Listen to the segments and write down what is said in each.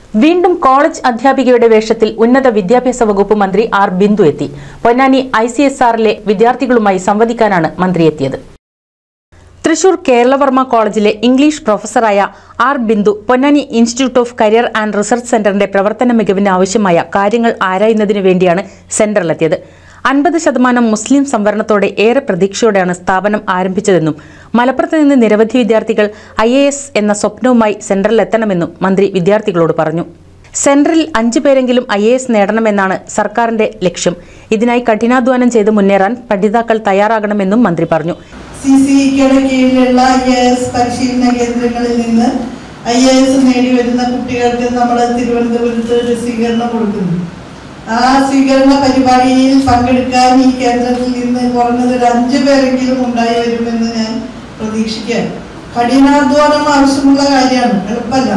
വീണ്ടും കോളേജ് അധ്യാപികയുടെ വേഷത്തിൽ ഉന്നത വിദ്യാഭ്യാസ വകുപ്പ് മന്ത്രി ആർ ബിന്ദു എത്തി പൊന്നാനി ഐ സി എസ് ആറിലെ വിദ്യാർത്ഥികളുമായി സംവദിക്കാനാണ് മന്ത്രി എത്തിയത് തൃശൂർ കേരളവർമ്മ കോളേജിലെ ഇംഗ്ലീഷ് പ്രൊഫസറായ R Bindu Ponnani institute of career and research സെന്ററിന്റെ പ്രവർത്തന മികവിന് ആവശ്യമായ കാര്യങ്ങൾ ആരായുന്നതിനു വേണ്ടിയാണ് സെന്ററിലെത്തിയത് അൻപത് ശതമാനം മുസ്ലിം സംവരണത്തോടെ ഏറെ പ്രതീക്ഷയോടെയാണ് സ്ഥാപനം ആരംഭിച്ചതെന്നും മലപ്പുറത്ത് നിന്ന് നിരവധി വിദ്യാർത്ഥികൾ ഐ എന്ന സ്വപ്നവുമായി സെന്ററിലെത്തണമെന്നും മന്ത്രി വിദ്യാർത്ഥികളോട് പറഞ്ഞു സെന്ററിൽ അഞ്ചു പേരെങ്കിലും ഐ എ എസ് നേടണമെന്നാണ് സർക്കാരിന്റെ ലക്ഷ്യം ഇതിനായി കഠിനാധ്വാനം ചെയ്ത് മുന്നേറാൻ പഠിതാക്കൾ തയ്യാറാകണമെന്നും മന്ത്രി പറഞ്ഞു സി സി ഇക്കയുടെ കീഴിലുള്ള ഐ എ എസ് പരിശീലന കേന്ദ്രങ്ങളിൽ നിന്ന് ഐ എ എസ് നേടി വരുന്ന കുട്ടികൾക്ക് നമ്മൾ തിരുവനന്തപുരത്ത് ഒരു സ്വീകരണം കൊടുക്കുന്നു ആ സ്വീകരണ പരിപാടിയിൽ പങ്കെടുക്കാൻ ഈ കേന്ദ്രത്തിൽ നിന്ന് കുറഞ്ഞത് ഒരു അഞ്ചു പേരെങ്കിലും ഉണ്ടായി വരുമെന്ന് ഞാൻ പ്രതീക്ഷിക്കുകയാണ് കഠിനാധ്വാനം ആവശ്യമുള്ള കാര്യമാണ് എളുപ്പമല്ല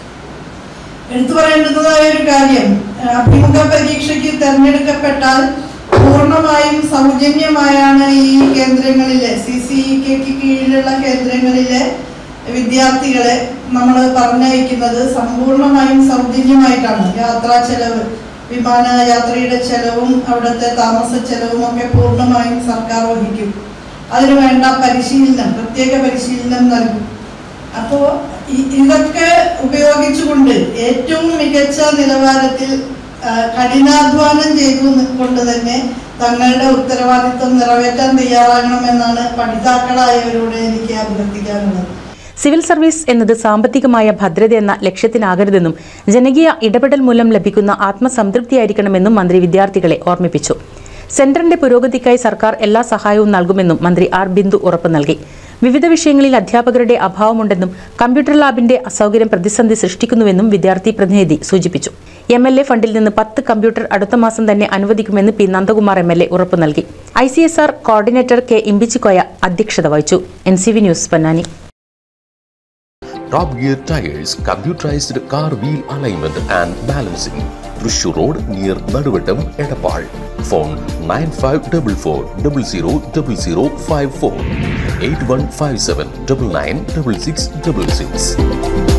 എടുത്തു പറയേണ്ടതായ ഒരു കാര്യം അഭിമുഖ പരീക്ഷയ്ക്ക് തെരഞ്ഞെടുക്കപ്പെട്ടാൽ പൂർണ്ണമായും സൗജന്യമായാണ് ഈ കേന്ദ്രങ്ങളിലെ സി സി കെക്ക് കീഴിലുള്ള കേന്ദ്രങ്ങളിലെ വിദ്യാർത്ഥികളെ നമ്മൾ പറഞ്ഞയക്കുന്നത് സമ്പൂർണ്ണമായും സൗജന്യമായിട്ടാണ് യാത്രാ ചെലവ് വിമാന യാത്രയുടെ ചെലവും അവിടുത്തെ താമസ ചെലവും ഒക്കെ പൂർണ്ണമായും സർക്കാർ വഹിക്കും അതിനു വേണ്ട പരിശീലനം പ്രത്യേക പരിശീലനം നൽകും അപ്പോ ഇ- ഇതൊക്കെ ഉപയോഗിച്ചുകൊണ്ട് ഏറ്റവും മികച്ച നിലവാരത്തിൽ ആ, കഠിനാധ്വാനം ചെയ്തു കൊണ്ട് തന്നെ തങ്ങളുടെ ഉത്തരവാദിത്വം നിറവേറ്റാൻ തയ്യാറാകണമെന്നാണ് പഠിതാക്കളായവരോട് എനിക്ക് അഭ്യർത്ഥിക്കാനുള്ളത് സിവിൽ സർവീസ് എന്നത് സാമ്പത്തികമായ ഭദ്രത എന്ന ലക്ഷ്യത്തിനാകരുതെന്നും ജനകീയ ഇടപെടൽ മൂലം ലഭിക്കുന്ന ആത്മസംതൃപ്തിയായിരിക്കണമെന്നും മന്ത്രി വിദ്യാർത്ഥികളെ ഓർമ്മിപ്പിച്ചു സെന്ററിന്റെ പുരോഗതിക്കായി സർക്കാർ എല്ലാ സഹായവും നൽകുമെന്നും മന്ത്രി ആർ ബിന്ദു ഉറപ്പു നൽകി വിവിധ വിഷയങ്ങളിൽ അധ്യാപകരുടെ അഭാവമുണ്ടെന്നും കമ്പ്യൂട്ടർ ലാബിന്റെ അസൗകര്യം പ്രതിസന്ധി സൃഷ്ടിക്കുന്നുവെന്നും വിദ്യാർത്ഥി പ്രതിനിധി സൂചിപ്പിച്ചു എം എൽ എ ഫണ്ടിൽ നിന്ന് പത്ത് കമ്പ്യൂട്ടർ അടുത്ത മാസം തന്നെ അനുവദിക്കുമെന്ന് P Nandakumar M L A ഉറപ്പു നൽകി I C S R coordinator K Imbichikoya അധ്യക്ഷത വഹിച്ചു N C V news Ponnani Top Gear Tires, computerized car wheel alignment and balancing. Thrissur Road near Naduvattam, Edapal. Phone 9544 000054 8157 996666.